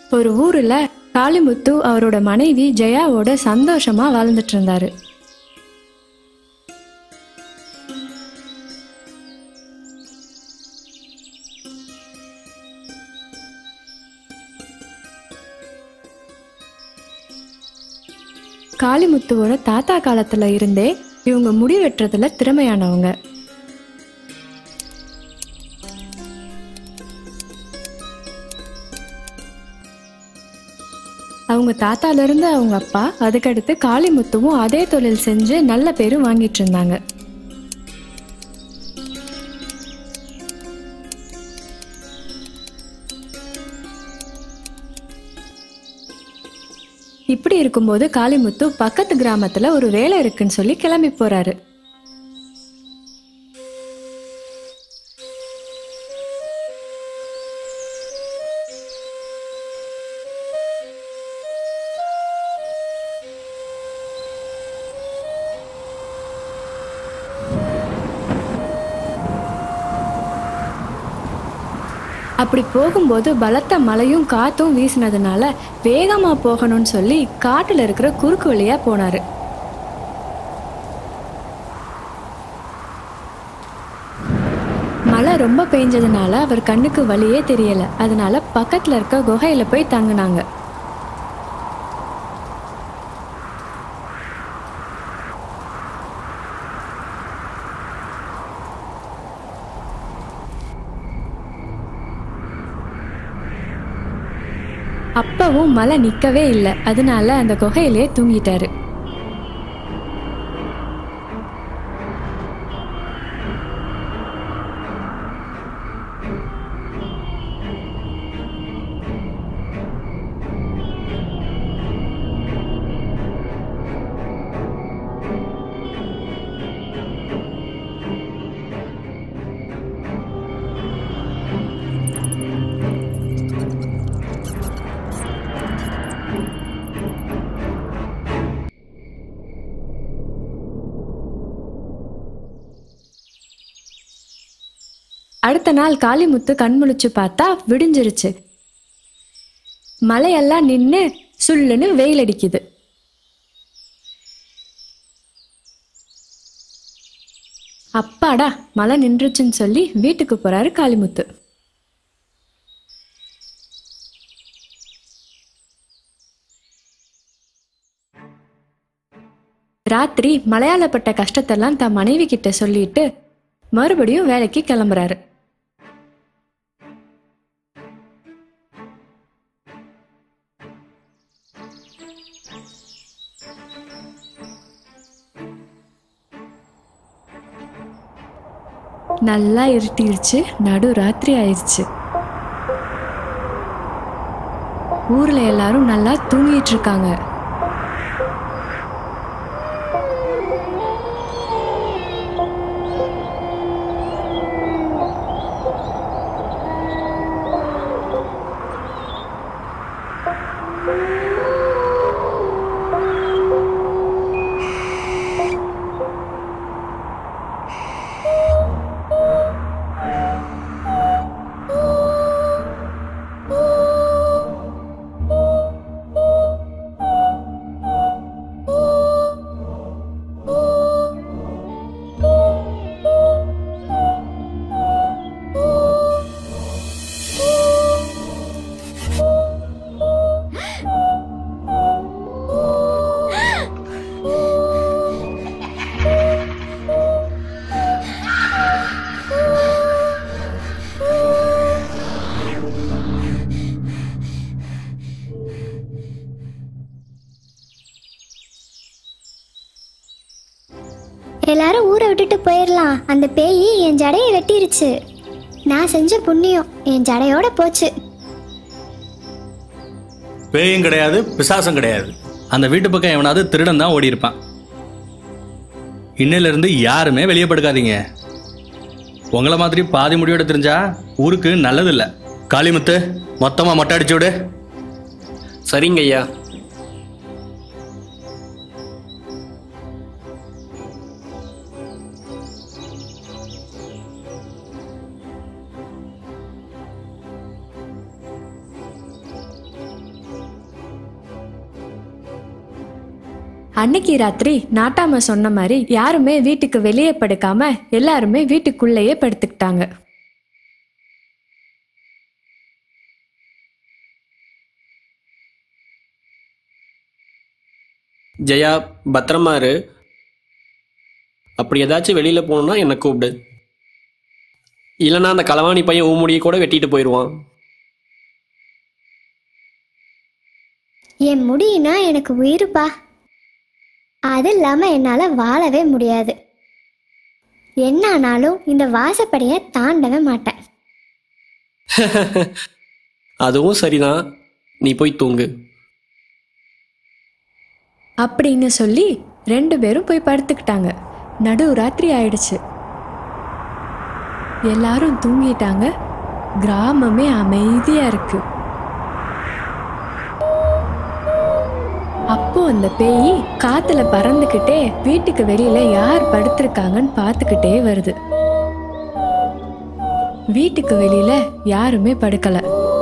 ஒரு ஊர்ல காளிமுத்து அவரோட மனைவி ஜெயாவோட சந்தோஷமா வாழ்ந்துட்டு இருந்தாரு காளிமுத்துவோட தாத்தா காலத்துல இருந்தே இவங்க முடி வெட்டுறதுல திறமையானவங்க அவங்க தாத்தால இருந்து அவங்க அப்பா அதுக்கடுத்து காளிமுத்துவும் அதே தொழில் செஞ்சு நல்ல பேரும் வாங்கிட்டு இருந்தாங்க இப்படி இருக்கும்போது காளிமுத்து பக்கத்து கிராமத்துல ஒரு வேலை இருக்குன்னு சொல்லி கிளம்பி போறாரு அப்படி போகும்போது பலத்த மழையும் காத்தும் வீசினதுனால வேகமா போகணும்னு சொல்லி காட்டுல இருக்கிற குறுக்கு வழியா போனாரு மழை ரொம்ப பெஞ்சதுனால அவர் கண்ணுக்கு வழியே தெரியல அதனால பக்கத்துல இருக்க குகையில போய் தங்குனாங்க அப்பவும் மழை நிக்கவே இல்லை அதனால அந்த குகையிலே தூங்கிட்டாரு அடுத்த நாள் காளிமுத்து கண்முழிச்சு பார்த்தா விடிஞ்சிருச்சு மழையெல்லாம் நின்னு சுள்ளுன்னு வெயில் அடிக்குது அப்பாடா மழை நின்றுச்சுன்னு சொல்லி வீட்டுக்கு போறாரு காளிமுத்து ராத்திரி மலையாளப்பட்ட கஷ்டத்தெல்லாம் தன் மனைவி கிட்ட சொல்லிட்டு மறுபடியும் வேலைக்கு கிளம்புறாரு நல்லா இருட்டிருச்சு நடு ராத்திரி ஆயிடுச்சு ஊர்ல எல்லாரும் நல்லா தூங்கிட்டு இருக்காங்க எல்லாரும் ஊரை விட்டுட்டு போயிடலாம் அந்த பேய் என் ஜடையை வெட்டிருச்சு நான் செஞ்ச புண்ணியம் என் ஜடையோட போச்சு பேயும் கிடையாது பிசாசும் கிடையாது அந்த வீட்டு பக்கம் எவனாவது திருடன் தான் ஓடி இருப்பான் இன்னையில இருந்து யாருமே வெளியே படுக்காதீங்க உங்களை மாதிரி பாதி முடியோட தெரிஞ்சா ஊருக்கு நல்லதில்ல காளிமுத்து மொத்தமா மொட்டை அடிச்சு விடு சரிங்க ஐயா அன்னைக்கு ராத்திரி நாட்டாம சொன்ன மாதிரி யாருமே வீட்டுக்கு வெளியே படுக்காம எல்லாருமே வீட்டுக்குள்ளேயே படுத்துக்கிட்டாங்க ஜெயா பத்திரமா இரு அப்படி ஏதாச்சும் வெளியில போகணும்னா என்னை கூப்பிடு இல்லைன்னா அந்த களவாணி பையன் ஊமுடியை கூட வெட்டிட்டு போயிடுவான் என் முடினா எனக்கு உயிருப்பா அது இல்லாமல் என்னால் வாழவே முடியாது என்ன ஆனாலும் இந்த வாசப்படியை தாண்டவே மாட்டேன் அதுவும் சரிதான் நீ போய் தூங்கு அப்படின்னு சொல்லி ரெண்டு பேரும் போய் படுத்துக்கிட்டாங்க நடு ராத்திரி ஆயிடுச்சு எல்லாரும் தூங்கிட்டாங்க கிராமமே அமைதியா இருக்கு அப்போ அந்த பேய் காத்துல பறந்துக்கிட்டே வீட்டுக்கு வெளியில யார் படுத்திருக்காங்கன்னு பார்த்துக்கிட்டே வருது வீட்டுக்கு வெளியில யாருமே படுக்கல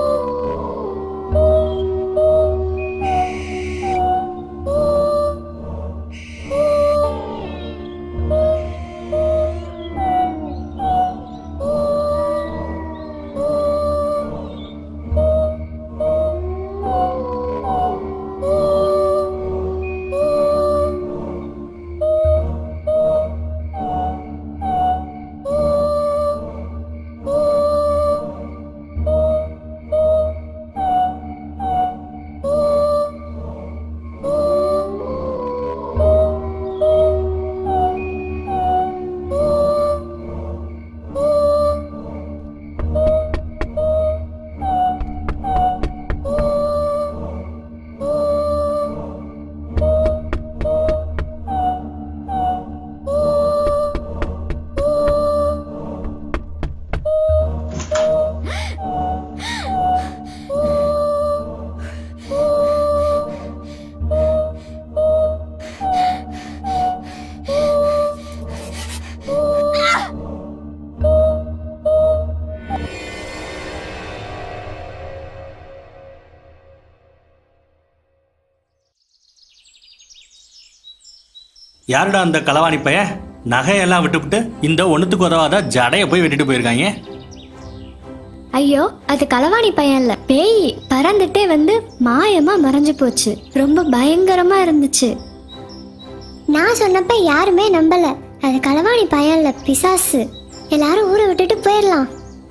யாருடா அந்த களவாணி பையன் நகையெல்லாம் விட்டுவிட்டு இந்த ஒண்ணுத்துக்கு உதவாத ஜடையை போய் வெட்டிட்டு போயிருக்காங்க ஐயோ அது களவாணி பையன் இல்ல பேய் பறந்துட்டே வந்து மாயமா மறைஞ்சு போச்சு ரொம்ப பயங்கரமா இருந்துச்சு நான் சொன்னப்ப யாருமே நம்பல அது களவாணி பையன் இல்ல பிசாசு எல்லாரும் ஊரை விட்டுட்டு போயிடலாம்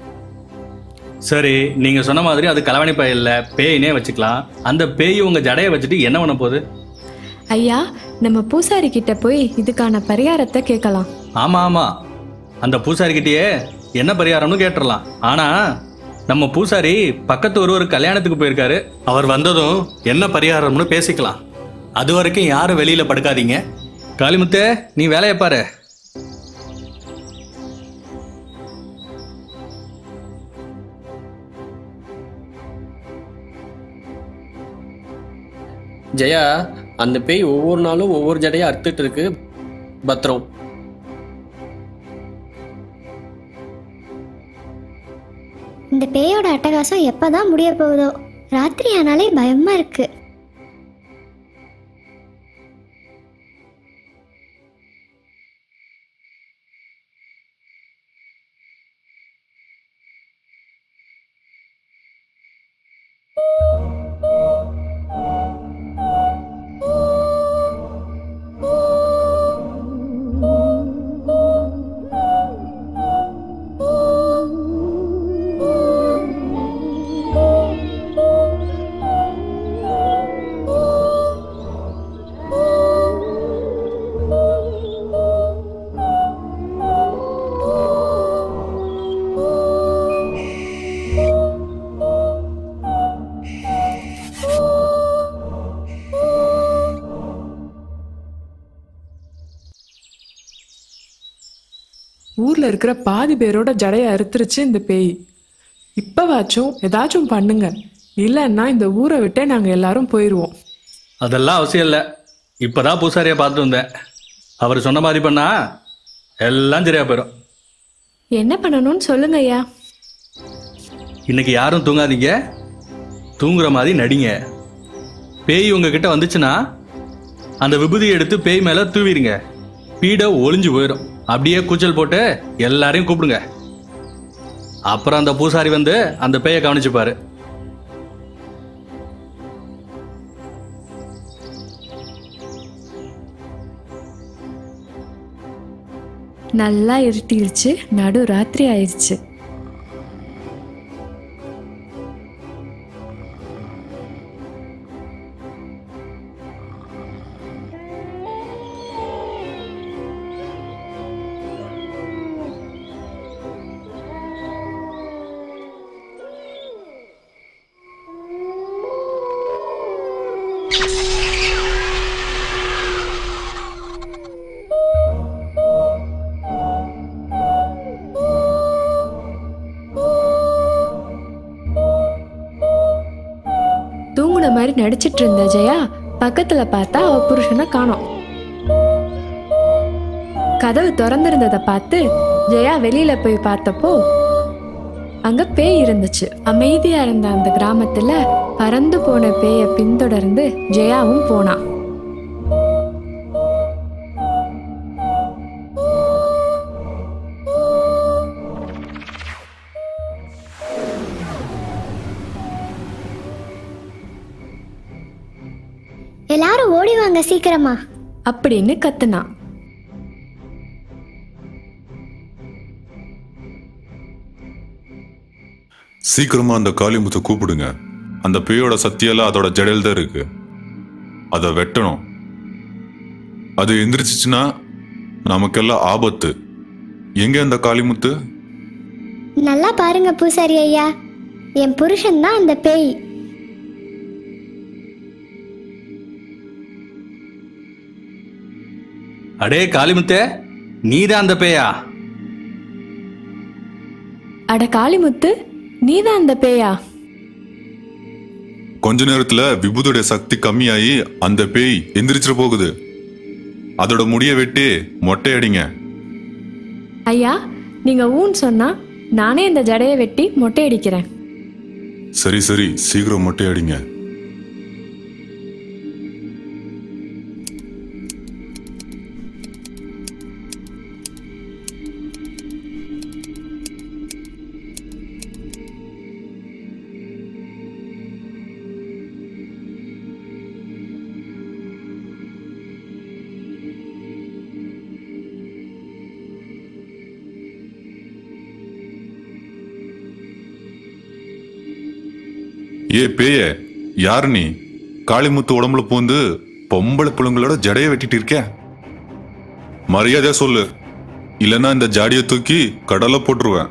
சரி நீங்க சொன்ன மாதிரி அது களவாணி பையன் இல்ல பேயினே வச்சுக்கலாம் அந்த பேய் உங்க ஜடையை வச்சுட்டு என்ன பண்ண போகுது ஐயா நம்ம பூசாரி கிட்ட போய் இதுக்கான பரிகாரத்தை கேட்கலாம் ஆமா ஆமா அந்த பூசாரி கிட்டயே என்ன பரிகாரம்னு கேட்டுறலாம் ஆனா நம்ம பூசாரி பக்கத்து ஒரு ஒரு கல்யாணத்துக்கு போயிருக்காரு அவர் வந்ததும் என்ன பரிகாரம்னு பேசிக்கலாம் அது வரைக்கும் யாரும் வெளியில படுக்காதீங்க காளிமுத்தே நீ வேலையை பாரு ஜெயா அந்த பேய் ஒவ்வொரு நாளும் ஒவ்வொரு ஜடையை அறுத்துட்டு இருக்கு பத்திரம் இந்த பேயோட அட்டகாசம் எப்பதான் முடிய போகுதோ ராத்திரி ஆனாலே பயமா இருக்கு ஊர்ல இருக்கிற பாதி பேரோட ஜடையை அறுத்துருச்சு இந்த பேய் இப்பவாச்சும் ஏதாச்சும் பண்ணுங்க இல்லைன்னா இந்த ஊரை விட்டே நாங்க எல்லாரும் போயிடுவோம் அதெல்லாம் அவசியம் இல்லை இப்பதான் பூசாரியை பார்த்து வந்தேன் அவர் சொன்ன மாதிரி பண்ணா எல்லாம் சரியா போயிடும் என்ன பண்ணணும்னு சொல்லுங்க ஐயா இன்னைக்கு யாரும் தூங்காதீங்க தூங்குற மாதிரி நடிங்க பேய் உங்ககிட்ட வந்துச்சுன்னா அந்த விபூதியை எடுத்து பேய் மேல தூவிடுங்க பீடை ஒளிஞ்சு போயிடும் அப்படியே கூச்சல் போட்டு எல்லாரையும் கூப்பிடுங்க அப்புறம் அந்த பூசாரி வந்து அந்த பேயை கவனிச்சுப்பாரு நல்லா இருட்டிருச்சு நடு ராத்திரி ஆயிடுச்சு தூங்குன மாதிரி நடிச்சிட்டு இருந்த ஜெயா பக்கத்துல பார்த்தா அவ புருஷனை காணோம் கதவு திறந்திருந்ததை பார்த்து ஜெயா வெளியில போய் பார்த்தப்போ அங்க பேய் இருந்துச்சு அமைதியா இருந்த அந்த கிராமத்துல பறந்து போன பேயை பின்தொடர்ந்து ஜெயாவும் போனான் எல்லாரும் ஓடி வாங்க சீக்கிரமா அப்படின்னு கத்துனான் சீக்கிரமா அந்த காளிமுத்தை கூப்பிடுங்க அந்த பேயோட சக்தியெல்லாம் அதோட ஜடையில் தான் இருக்கு அதை வெட்டணும் அது எந்திரிச்சிச்சுன்னா நமக்கெல்லாம் ஆபத்து எங்க அந்த காளிமுத்து நல்லா பாருங்க பூசாரி ஐயா என் புருஷன் தான் அந்த பேய் அடே காளிமுத்தே நீதான் அந்த பேயா அட காளிமுத்து நீதான் அந்த பேயா கொஞ்ச நேரத்துல விபூதியோட சக்தி கம்மியாகி அந்த பேய் எந்திரிச்சிட போகுது அதோட முடிய வெட்டி மொட்டை அடிங்க ஐயா நீங்க ஊன் சொன்னா நானே இந்த ஜடையை வெட்டி மொட்டை அடிக்கிறேன் சரி சரி சீக்கிரம் மொட்டை அடிங்க ஏ பேய யார் நீ காளிமுத்து உடம்புல பூந்து பொம்பளை பிள்ளைங்களோட ஜடைய வெட்டிட்டு இருக்க மரியாதையா சொல்லு இல்லைன்னா இந்த ஜாடியை தூக்கி கடலை போட்டுருவேன்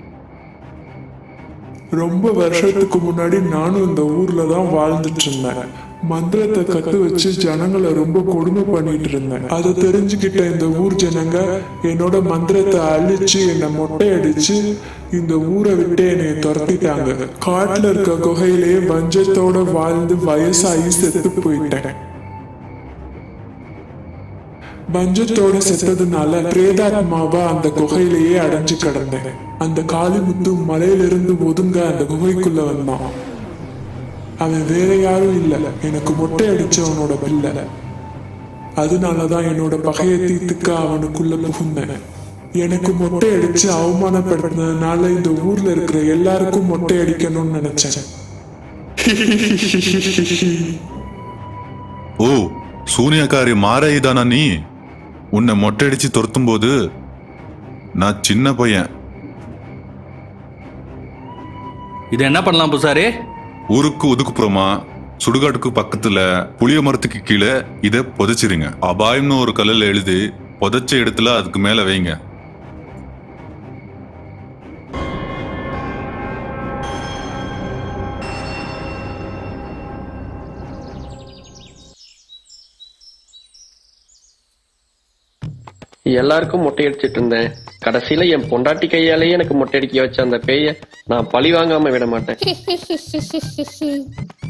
ரொம்ப வருஷத்துக்கு முன்னாடி நானும் இந்த ஊர்ல தான் வாழ்ந்துட்டு இருந்தேன் மந்திரத்தை கத்து வச்சு ஜனங்களை ரொம்ப கொடுமை பண்ணிட்டு இருந்தேன் அதை தெரிஞ்சுக்கிட்ட இந்த ஊர் ஜனங்க என்னோட மந்திரத்தை அழிச்சு என்னை மொட்டை அடிச்சு இந்த ஊரை விட்டு என்னை துரத்திட்டாங்க காட்டுல இருக்க குகையிலேயே வஞ்சத்தோட வாழ்ந்து வயசாகி செத்து போயிட்டேன் பஞ்சத்தோட செத்ததுனால பிரேதாத்மாவா அந்த குகையிலேயே அடைஞ்சு கிடந்தேன் அந்த காளிமுத்து மலையிலிருந்து ஒதுங்க அந்த குகைக்குள்ள வந்தான் அவன் வேற யாரும் இல்ல எனக்கு மொட்டை அடிச்சவனோட பிள்ளை அதனாலதான் என்னோட பகையை தீர்த்துக்க அவனுக்குள்ள புகுந்தேன் எனக்கு மொட்டை அடிச்சு அவமானப்படுத்தினதுனால இந்த ஊர்ல இருக்கிற எல்லாருக்கும் மொட்டை அடிக்கணும்னு நினைச்சேன் ஓ சூனியக்காரி மாராயி தானா நீ உன்னை மொட்டை அடிச்சு துரத்தும் போது நான் சின்ன பையன் இது என்ன பண்ணலாம் பூசாரி ஊருக்கு ஒதுக்குப்புறமா சுடுகாட்டுக்கு பக்கத்துல புளிய மரத்துக்கு கீழே இத புதைச்சிருங்க அபாயம்னு ஒரு கல்லில் எழுதி புதைச்ச இடத்துல அதுக்கு மேல வைங்க எல்லாருக்கும் மொட்டை அடிச்சிட்டு இருந்தேன் கடைசியில என் பொண்டாட்டி கையாலேயே எனக்கு மொட்டை அடிக்க வச்ச அந்த பேய நான் பழி வாங்காம விட மாட்டேன்